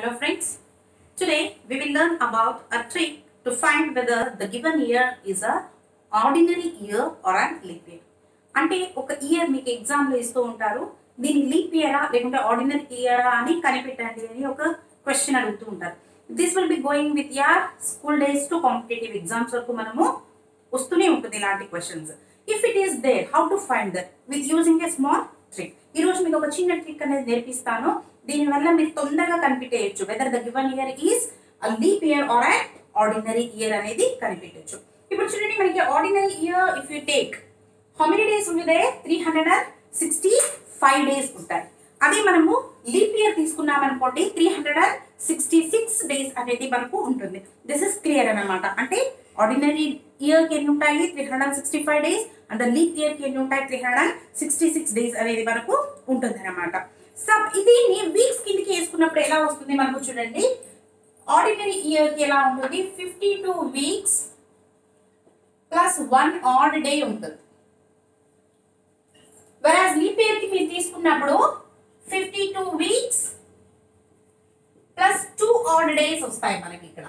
Hello friends. Today we will learn about a trick to find whether the given year is a ordinary year or an leap year. అంటే ఒక year మీకు ఎగ్జామ్లో ఇస్తూ ఉంటారు దీని leap ఇయరా లేకుంటే ఆర్డినరీ ఇయరా అని కనిపెట్టండి అని ఒక క్వశ్చన్ అడుగుతూ ఉంటారు this will be going with your school days to competitive exams వరకు మనము వస్తూనే ఉంటుంది ఇలాంటి questions if it is there how to find that with using a small trick ఈ రోజు మీకు ఒక చిన్న ట్రిక్ అనేది నేర్పిస్తాను దీనివల్ల మీరు తొందరగా కనిపెట్టేయచ్చు whether the given year is a leap year or a ordinary year అనేది కనిపెట్టచ్చు ఇప్పుడు చూడండి మనకి ordinary year if you take how many days ఉంది three hundred and sixty five days ఉంటాయి అదే మనము లీప్ ఇయర్ తీసుకున్నాం అనుకోండి three hundred and sixty six days అనేది మనకు ఉంటుంది దిస్ ఇస్ క్లియర్ అనమాట అంటే ఆర్డినరీ ఇయర్కి ఎన్ని ఉంటాయి three hundred and sixty five days and leap ఇయర్కి ఎన్ని ఉంటాయి three hundred and sixty six days అనేది మనకు ఉంటుంది అనమాట సబ్ ఇది వీక్స్ కిందకి వేసుకున్నప్పుడు ఎలా వస్తుంది మనకు చూడండి ఆర్డినరీ ఇయర్కి ఎలా ఉంటుంది fifty two weeks plus one odd day ఉంటుంది వెరాజ్ లీప్ ఇయర్కి మీరు తీసుకున్నప్పుడు fifty two weeks plus two odd days వస్తాయి మనకి ఇక్కడ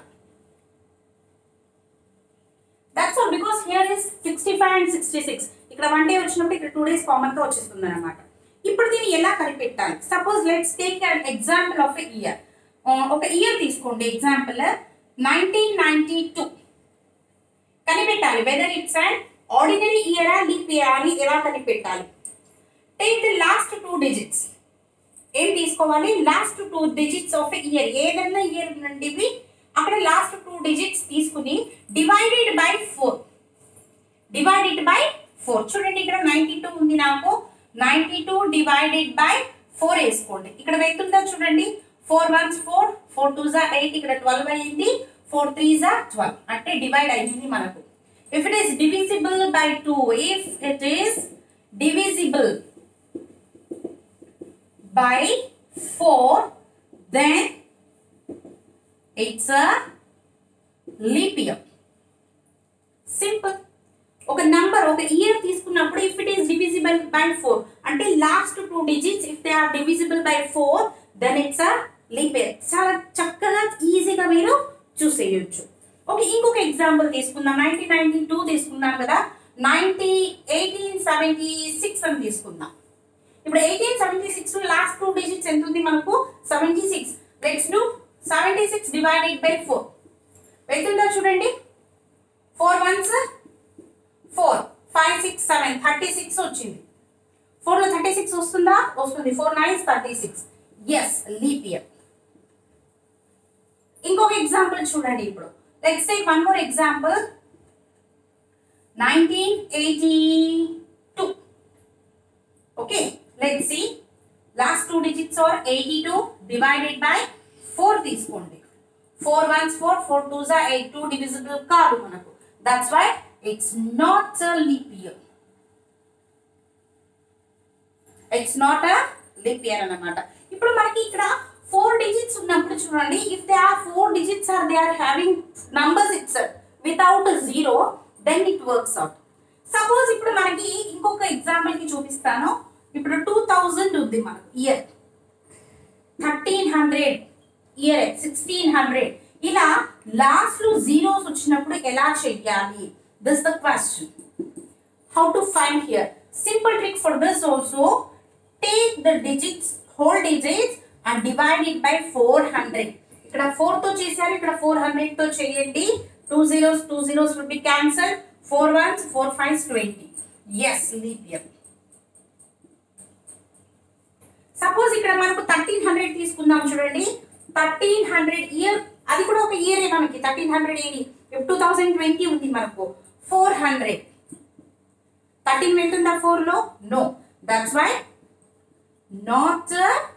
that's all because here is sixty five and sixty six ఇక్కడ వన్ డే వచ్చినప్పుడు ఇక్కడ టూ డేస్ కామన్ గా వచ్చేస్తుంది అనమాట ఇప్పుడు దీన్ని ఎలా కనిపెట్టాలి suppose let's take an example of a year ఒక ఇయర్ తీసుకోండి ఎగ్జాంపుల్ నైన్టీన్ నైన్టీ టూ కనిపెట్టాలి వెదర్ ఇట్స్ అండ్ ఆర్డినరీ ఇయరా లీప్ ఇయర్ అని ఎలా కనిపెట్టాలి take the last two digits ఏం తీసుకోవాలి last two digits of year ఏదైనా ఇయర్ నుండి అక్కడ లాస్ట్ టూ డిజిట్స్ తీసుకుని divided by four divided by four చూడండి ఇక్కడ నైన్టీ టూ ఉంది నాకు ninety two divided by four వేసుకోండి ఇక్కడ వెళ్తుందా చూడండి four ones four four two జా ఎయిట్ ఇక్కడ ట్వెల్వ్ అయ్యింది ఫోర్ త్రీ జా ట్వెల్వ్ అంటే డివైడ్ అయ్యింది మనకు if it is divisible by two if it is divisible by 4 then it's a leap year simple ఒక నంబర్ ఒక ఇయర్ తీసుకున్నప్పుడు if it is divisible by four అంటే last two digits if they are divisible by four then it's a leap year చాలా చక్కగా ఈజీగా మీరు చూసేయచ్చు okay ఇంకొక ఎగ్జాంపుల్ తీసుకుందాం నైన్టీన్ నైన్టీ టూ తీసుకున్నాం కదా నైన్టీ ఎయిటీన్ సెవెంటీ సిక్స్ అని తీసుకుందాం ఇప్పుడు eighteen seventy six last two digits ఎంత ఉంది మనకు seventy six let's do seventy six divided by four వెళ్తుందా చూడండి four ones four five six seven thirty six వచ్చింది ఫోర్లో థర్టీ సిక్స్ వస్తుందా వస్తుంది four nines thirty six yes leap year ఇంకొక ఎగ్జాంపుల్ చూడండి ఇప్పుడు let's take one more example nineteen eighty two okay let's see last two digits are 82 divided by 4 తీసుకోండి 4 ones 4 4 twos are 8 2 divisible కాదు మనకు that's why it's not a leap year it's not a leap year అన్నమాట ఇప్పుడు మనకి ఇక్కడ four digits ఉన్నప్పుడు చూడండి if they are four digits are they are having numbers it's without zero then it works out suppose ఇప్పుడు మనకి ఇంకొక example కి చూపిస్తాను ఇప్పుడు టూ థౌజండ్ ఉంది మనకు year thirteen hundred year sixteen hundred ఇలా లాస్ట్ లో జీరోస్ వచ్చినప్పుడు ఎలా చెయ్యాలి this the question how to find here simple trick for this also take the digits whole digits and divide it by four hundred ఇక్కడ four తో చేశారు ఇక్కడ four hundred తో చేయండి two zeros two zeros will be cancel four ones four five twenty yes leap year suppose ఇక్కడ మనకు thirteen hundred తీసుకుందాం చూడండి థర్టీన్ హండ్రెడ్ ఇయర్ అది కూడా ఒక ఇయరే మనకి థర్టీన్ హండ్రెడ్ ఏది టూ థౌజండ్ ట్వంటీ ఉంది మనకు ఫోర్ హండ్రెడ్ థర్టీన్ వెళ్తుందా ఫోర్ లో no that's why not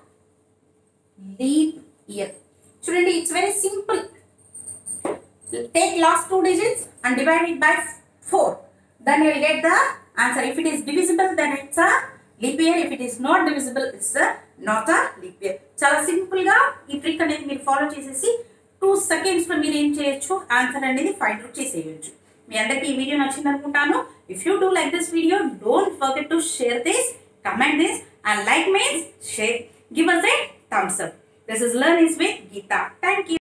leap year చూడండి it's very simple take last two digits and divide it by four then you will get the answer if it is divisible then it's a leap year if it is not divisible it's not a leap year చాలా simple గా ఈ trick అనేది మీరు follow చేసేసి two seconds లో మీరు ఏం చేయొచ్చు ఆన్సర్ అనేది ఫైండ్ అవుట్ చేసేయచ్చు మీ అందరికీ ఈ వీడియో నచ్చింది అనుకుంటాను if you do like this video don't forget to share this comment this and like means share give us a thumbs up this is learn is with Geetha thank you